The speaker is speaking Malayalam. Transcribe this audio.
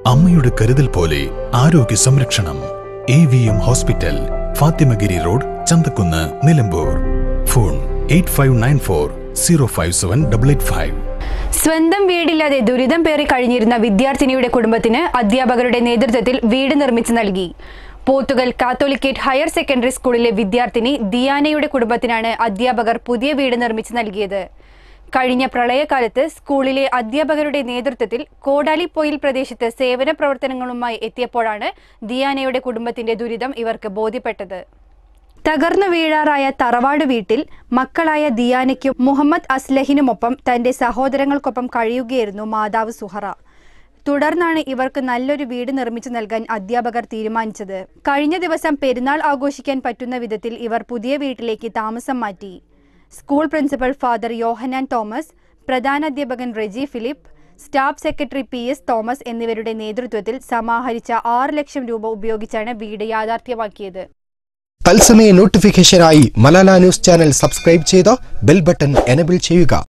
അമ്മയുടെ കരുതൽ പോലെ ആരോഗ്യ സംരക്ഷണം A V M hospital Fathimagiri road Chanthakkunnu Nilambur phone eight five nine four zero five seven double eight five സ്വന്തം വീടില്ലാതെ ദുരിതം പേറി കഴിഞ്ഞിരുന്ന വിദ്യാർത്ഥിനിയുടെ കുടുംബത്തിന് അധ്യാപകരുടെ നേതൃത്വത്തിൽ വീട് നിർമ്മിച്ചു നൽകി പോത്തുകൽ കാത്തോലിക്കേറ്റ് ഹയർ സെക്കൻഡറി സ്കൂളിലെ വിദ്യാർത്ഥിനി ദിയാനയുടെ കുടുംബത്തിനാണ് അധ്യാപകർ പുതിയ വീട് നിർമ്മിച്ചു നൽകിയത് കഴിഞ്ഞ പ്രളയകാലത്ത് സ്കൂളിലെ അധ്യാപകരുടെ നേതൃത്വത്തിൽ കോടാലിപ്പൊയിൽ പ്രദേശത്ത് സേവന പ്രവർത്തനങ്ങളുമായി എത്തിയപ്പോഴാണ് ദിയാനയുടെ കുടുംബത്തിന്റെ ദുരിതം ഇവർക്ക് ബോധ്യപ്പെട്ടത് തകർന്നു വീഴാറായ തറവാട് വീട്ടിൽ മക്കളായ ദിയാനയ്ക്കും മുഹമ്മദ് അസ്ലഹിനുമൊപ്പം തന്റെ സഹോദരങ്ങൾക്കൊപ്പം കഴിയുകയായിരുന്നു മാതാവ് സുഹറ തുടർന്നാണ് ഇവർക്ക് നല്ലൊരു വീട് നിർമ്മിച്ചു നൽകാൻ അധ്യാപകർ തീരുമാനിച്ചത് കഴിഞ്ഞ ദിവസം പെരുന്നാൾ ആഘോഷിക്കാൻ പറ്റുന്ന വിധത്തിൽ ഇവർ പുതിയ വീട്ടിലേക്ക് താമസം മാറ്റി school principal father Yohannan Thomas പ്രധാനാധ്യാപകൻ Reji Philip staff secretary P S Thomas എന്നിവരുടെ നേതൃത്വത്തിൽ സമാഹരിച്ച ആറ് ലക്ഷം രൂപ ഉപയോഗിച്ചാണ് വീട് യാഥാർത്ഥ്യമാക്കിയത് തത്സമയ നോട്ടിഫിക്കേഷനായി മലാല ന്യൂസ് ചാനൽ സബ്സ്ക്രൈബ് ചെയ്ത് ബെൽ ബട്ടൺ എനബിൾ ചെയ്യുക